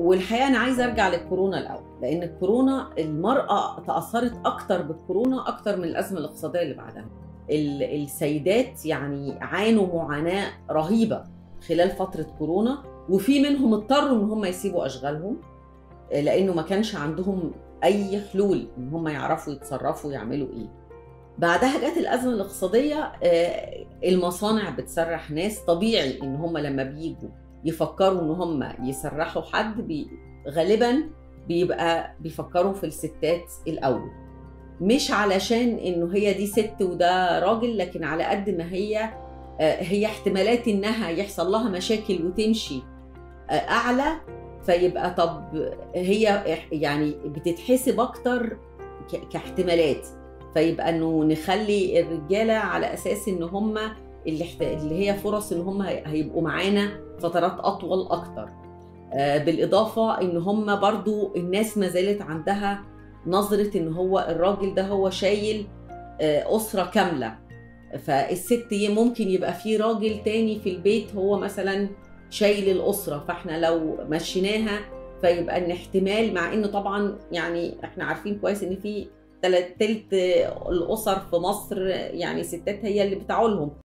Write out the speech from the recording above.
والحقيقه انا عايزه ارجع للكورونا الاول لان الكورونا المراه تاثرت اكتر بالكورونا اكتر من الازمه الاقتصاديه اللي بعدها ال- السيدات يعني عانوا معاناه رهيبه خلال فتره كورونا وفي منهم اضطروا ان هم يسيبوا اشغالهم لانه ما كانش عندهم اي حلول ان هم يعرفوا يتصرفوا يعملوا ايه بعدها جت الازمه الاقتصاديه آه، المصانع بتسرح ناس طبيعي ان هم لما بيجوا يفكروا ان هم يسرحوا حد بي غالبا بيبقى بيفكروا في الستات الاول مش علشان انه هي دي ست وده راجل لكن على قد ما هي آه، هي احتمالات انها يحصل لها مشاكل وتمشي آه، اعلى فيبقى طب هي إح- يعني بتتحسب اكتر ك- كاحتمالات فيبقى انه نخلي الرجاله على اساس ان هم اللي, احت... اللي هي فرص ان هم هي- هيبقوا معانا فترات اطول اكتر آه، بالاضافه ان هم برضو الناس ما زالت عندها نظره ان هو الراجل ده هو شايل آه، اسره كامله فالست ي- ممكن يبقى في راجل تاني في البيت هو مثلا شايل الاسره فاحنا لو مشيناها فيبقى ان احتمال مع انه طبعا يعني احنا عارفين كويس ان في تلت تلت الاسر في مصر يعني ستات هي اللي بتعولهم